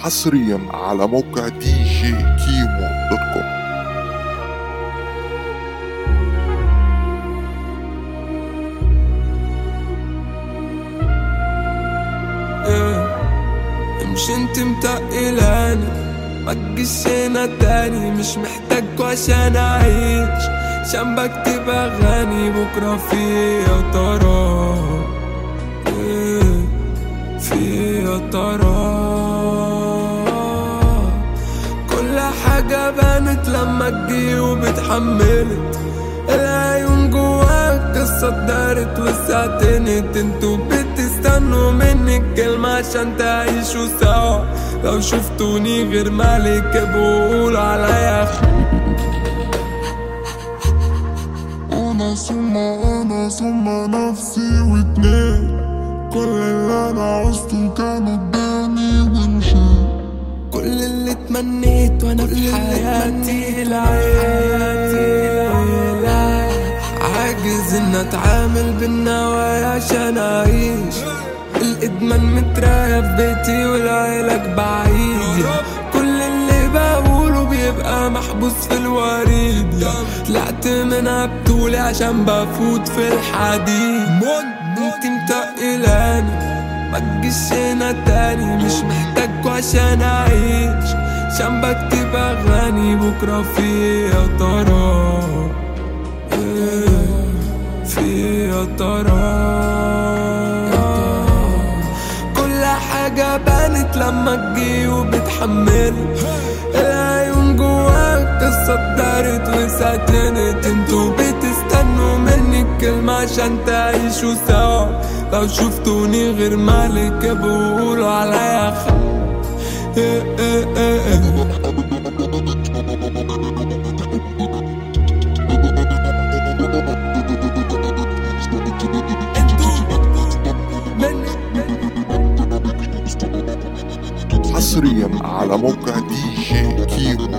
حصريا على موقع دي جي كيمو دوت كوم إيه. مش انت متقلاني ما تجيش هنا تاني مش محتاجك عشان اعيش عشان بكتب اغاني بكره في يا ترى إيه. في يا ترى كل حاجة بانت لما تجي وبتحملت العيون جواك قصة دارت وساعتنت انتوا بتستنوا مني الكلمة عشان تعيشوا سوا لو شفتوني غير مالك بقول عليا انا ثم انا ثم نفسي واتنين كل اللي انا عشته كان قدامي ومشيت كل اللي اتمنيت وانا في حياتي العيلة عاجز ان اتعامل بالنوايا عشان اعيش الادمان مترايا في بيتي والعلاج بعيد كل اللي بقوله بيبقى محبوس في الوريد يا طلعت منها بطولي عشان بفوت في الحديد انت متقلاني ما تجيش هنا تاني مش محتاجكوا عشان اعيش عشان بكتب اغاني بكره في يا ترى إيه، في يا ترى كل حاجة بانت لما تجي وبتحمل العيون جواك قصة دارت وسكنت انتوا بتستنوا مني الكلمة عشان تعيشوا سوا لو شفتوني غير مالك بقولوا عليا خ... إيه إيه إيه إيه. مني حصريا على موقع دي جي كيمو